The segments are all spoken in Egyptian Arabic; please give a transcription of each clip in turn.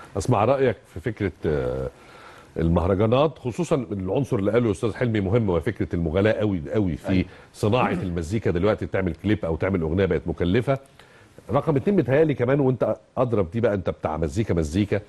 اسمع رايك في فكره آه، المهرجانات خصوصا العنصر اللي قاله الاستاذ حلمي مهم وهي فكره المغالاه قوي قوي في صناعه المزيكا دلوقتي تعمل كليب او تعمل اغنيه بقت مكلفه رقم اتنين متهيألي كمان وانت اضرب دي بقى انت بتاع مزيكا مزيكا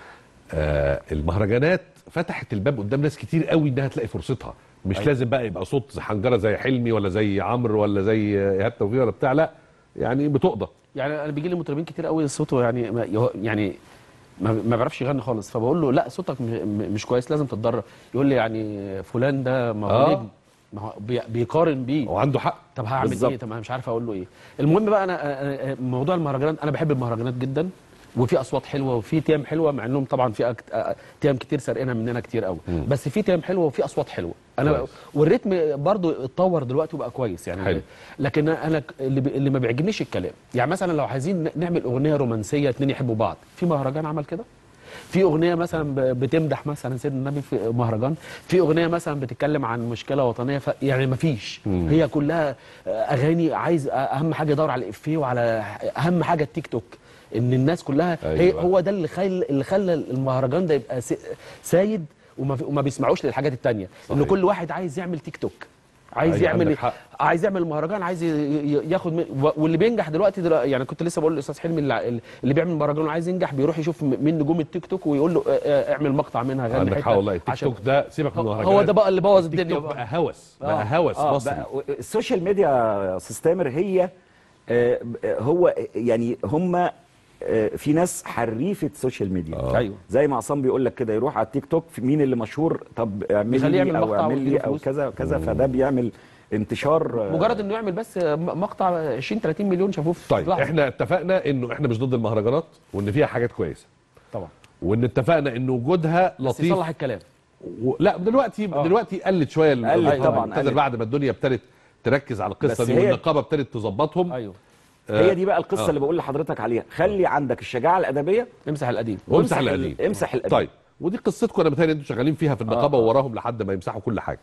آه المهرجانات فتحت الباب قدام ناس كتير قوي انها تلاقي فرصتها مش أيوة. لازم بقى يبقى صوت حنجره زي حلمي ولا زي عمرو ولا زي ايهاب توفيق ولا بتاع لا يعني بتقضى يعني انا بيجي لي مطربين كتير قوي صوته يعني ما يهو- يعني ما ما بيعرفش يغني خالص فبقول له لا صوتك م- م- مش كويس لازم تتدرب يقول لي يعني فلان ده ما هو آه. نجم ما هو بي- بيقارن بيه وعنده حق طب هعمل بالظبط. ايه طب انا مش عارف اقول له ايه المهم بقى انا أنا- موضوع المهرجانات انا بحب المهرجانات جدا وفي اصوات حلوه وفي تيام حلوه مع انهم طبعا في أكت... آه، تيام كتير سارقينها مننا كتير قوي بس في تيام حلوه وفي اصوات حلوه انا كويس. والريتم برضو اتطور دلوقتي وبقى كويس يعني حلو. لكن انا ك- اللي, ب... اللي ما بيعجبنيش الكلام يعني مثلا لو عايزين ن- نعمل اغنيه رومانسيه اتنين يحبوا بعض في مهرجان عمل كده في اغنيه مثلا ب- بتمدح مثلا سيدنا النبي في مهرجان في اغنيه مثلا بتتكلم عن مشكله وطنيه ف... يعني ما فيش هي كلها اغاني عايز اهم حاجه يدور على الافيه وعلى اهم حاجه التيك توك ان الناس كلها أيوة. هي هو ده اللي خل اللي خلى المهرجان ده يبقى س- سايد وما, في- وما بيسمعوش للحاجات التانية ان صحيح. كل واحد عايز يعمل تيك توك عايز أيوة، يعمل عندك حق. عايز يعمل مهرجان عايز ي- ي- ياخد من و- واللي بينجح دلوقتي, دلوقتي يعني كنت لسه بقول للاستاذ حلمي اللي, اللي بيعمل مهرجان وعايز ينجح بيروح يشوف م- مين نجوم التيك توك ويقول له آه، آه، اعمل مقطع منها غني عندك حتة حق والله التيك عشان- توك ده سيبك من هو- المهرجانات هو ده بقى اللي بوظ التيك الدنيا توك بقى. بقى هوس بقى آه. هوس اه مصري بقى السوشيال ميديا يا استاذ تامر هي آه، آه، هو يعني هم آه، في ناس حريفه سوشيال ميديا آه. ايوه زي ما عصام بيقول لك كده يروح على التيك توك في مين اللي مشهور طب اعمل بيخليه لي يعمل او مقطع اعمل لي ويديله او فلوس. كذا وكذا فده بيعمل انتشار آه، مجرد انه يعمل بس م- مقطع 20 30 مليون شافوه في طيب لحظة. احنا اتفقنا انه احنا مش ضد المهرجانات وان فيها حاجات كويسه طبعا وان اتفقنا ان وجودها بس لطيف يصلح الكلام و... لا دلوقتي آه. دلوقتي قلت شويه ال- قلت المهرجانات. طبعاً، ابتدى قلت. بعد ما الدنيا ابتدت تركز على القصه بس دي هي- والنقابه ابتدت تظبطهم ايوه هي دي بقى القصه آه. اللي بقول لحضرتك عليها خلي عندك الشجاعه الادبيه امسح القديم وامسح ال- القديم امسح القديم طيب ودي قصتكم انا بتهيألي انتوا شغالين فيها في النقابه آه. ووراهم لحد ما يمسحوا كل حاجه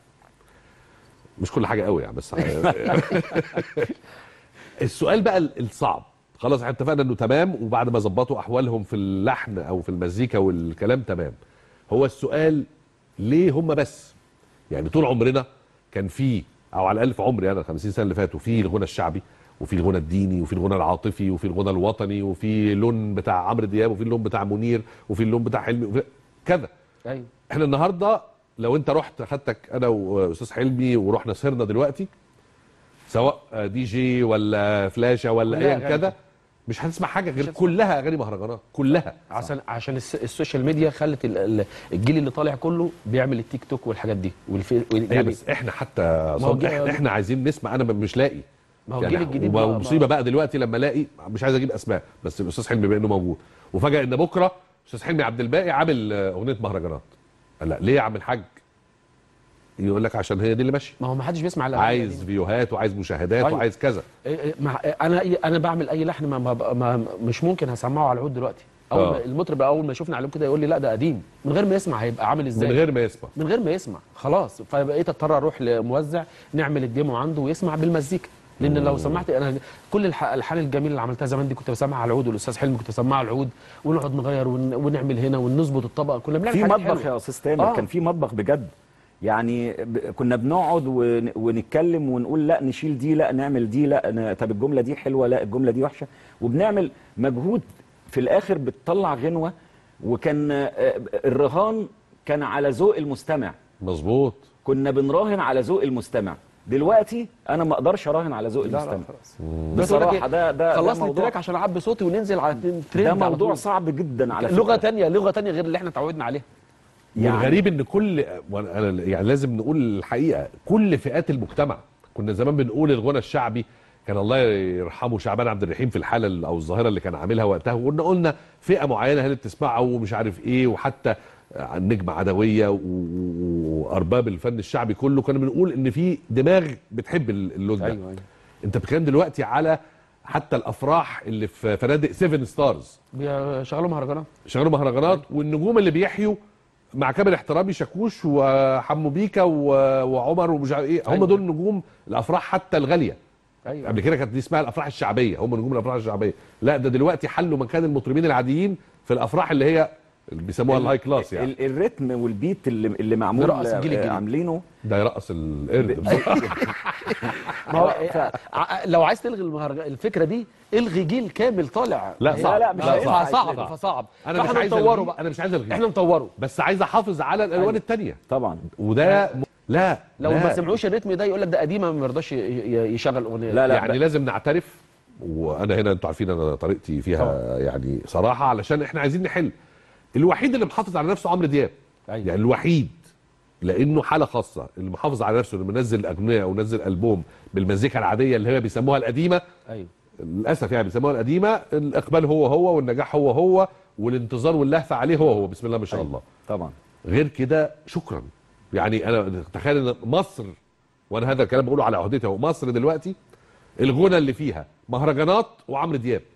مش كل حاجه قوي يعني بس السؤال بقى الصعب خلاص احنا اتفقنا انه تمام وبعد ما ظبطوا احوالهم في اللحن او في المزيكا والكلام تمام هو السؤال ليه هم بس يعني طول عمرنا كان في او على الاقل في عمري انا ال 50 سنه اللي فاتوا في الغنى الشعبي وفي الغنى الديني وفي الغنى العاطفي وفي الغنى الوطني وفي لون بتاع عمرو دياب وفي اللون بتاع منير وفي اللون بتاع حلمي وفي كذا ايوه احنا النهارده لو انت رحت خدتك انا واستاذ حلمي ورحنا سهرنا دلوقتي سواء دي جي ولا فلاشه ولا كلها ايا أغاني. كده مش هتسمع حاجه غير هتسمع. كلها اغاني مهرجانات كلها عشان عشان الس- السوشيال ميديا خلت ال- ال- الجيل اللي طالع كله بيعمل التيك توك والحاجات دي والفي ايوه يعني بس احنا حتى هو صب... الجيل- احنا, احنا عايزين نسمع انا مش لاقي ما هو الجيل الجديد وبقى ما- مصيبه بقى دلوقتي لما الاقي مش عايز اجيب اسماء بس الاستاذ حلمي بما انه موجود وفجاه ان بكره استاذ حلمي عبد الباقي عامل آه، اغنيه مهرجانات قال لا ليه يا عم الحاج يقول لك عشان هي دي اللي ماشيه ما هو ما حدش بيسمع الأغاني عايز دي. فيوهات وعايز مشاهدات أيوة. وعايز كذا إيه إيه، مع انا انا بعمل اي لحن ما, ما, ما مش ممكن هسمعه على العود دلوقتي اول آه. ما المطرب اول ما يشوفنا عليهم كده يقول لي لا ده قديم من غير ما يسمع هيبقى عامل ازاي من غير ما يسمع من غير ما يسمع خلاص فبقيت اضطر اروح لموزع نعمل الديمو عنده ويسمع بالمزيكا لان لو سمعت انا كل الح- الحان الجميله اللي عملتها زمان دي كنت بسمعها على العود والاستاذ حلمي كنت بسمعها على العود ونقعد نغير ون... ونعمل هنا ونظبط الطبقه كنا بنعمل في حاجات مطبخ حلوة. يا استاذ تامر آه. كان في مطبخ بجد يعني ب... كنا بنقعد ون... ونتكلم ونقول لا نشيل دي لا نعمل دي لا ن... طب الجمله دي حلوه لا الجمله دي وحشه وبنعمل مجهود في الاخر بتطلع غنوه وكان آه، الرهان كان على ذوق المستمع مظبوط كنا بنراهن على ذوق المستمع دلوقتي انا ما اقدرش اراهن على ذوق لا لا المستمع خلاص بصراحه ده ده خلص ده لي موضوع التراك عشان اعبي صوتي وننزل على ترند ده على موضوع طول. صعب جدا على لغه فكره تانية لغه تانية غير اللي احنا اتعودنا عليها يعني- والغريب ان كل وأنا- أنا يعني لازم نقول الحقيقه كل فئات المجتمع كنا زمان بنقول الغنى الشعبي كان الله يرحمه شعبان عبد الرحيم في الحاله ال- او الظاهره اللي كان عاملها وقتها وقلنا قلنا فئه معينه هي اللي بتسمعه ومش عارف ايه وحتى عن نجمة عدوية و- و- وأرباب الفن الشعبي كله كنا بنقول إن في دماغ بتحب ال- اللون ده ايوه ايوه أنت بتتكلم دلوقتي على حتى الأفراح اللي في فنادق سيفن ستارز بيشغلوا مهرجانات شغالوا مهرجانات والنجوم اللي بيحيوا مع كامل احترامي شاكوش وحمو بيكا و- وعمر ومش عارف ايه هم أيوة. دول نجوم الافراح حتى الغاليه ايوه قبل كده كانت دي اسمها الافراح الشعبيه هم نجوم الافراح الشعبيه لا ده دلوقتي حلوا مكان المطربين العاديين في الافراح اللي هي اللي بيسموها الهاي كلاس يعني ال- الريتم والبيت اللي اللي معمول برأس الجيل آه، الجديد. عاملينه ده يرقص القرد ما هو ع- لو عايز تلغي المهرجان الفكره دي الغي جيل كامل طالع لا، هي- صعب. لا، مش لا، هينفع صعب يتلغي. فصعب انا مش فاحنا عايز نطوره ألغيه. بقى انا مش عايز الغيه احنا نطوره بس عايز احافظ على الالوان التانية طبعا وده م... لا لو لا. ما سمعوش الريتم ده يقول لك ده قديمه ما يرضاش ي- ي- يشغل اغنيه لا، لا. يعني لازم نعترف وانا هنا انتوا عارفين انا طريقتي فيها يعني صراحه علشان احنا عايزين نحل الوحيد اللي محافظ على نفسه عمرو دياب أيوة. يعني الوحيد لانه حاله خاصه اللي محافظ على نفسه اللي منزل اغنيه او منزل البوم بالمزيكا العاديه اللي هي بيسموها القديمه ايوه للاسف يعني بيسموها القديمه الاقبال هو هو والنجاح هو هو والانتظار واللهفه عليه هو هو بسم الله ما شاء الله طبعا غير كده شكرا يعني انا تخيل ان مصر وانا هذا الكلام بقوله على عهدتي اهو مصر دلوقتي الغنى اللي فيها مهرجانات وعمرو دياب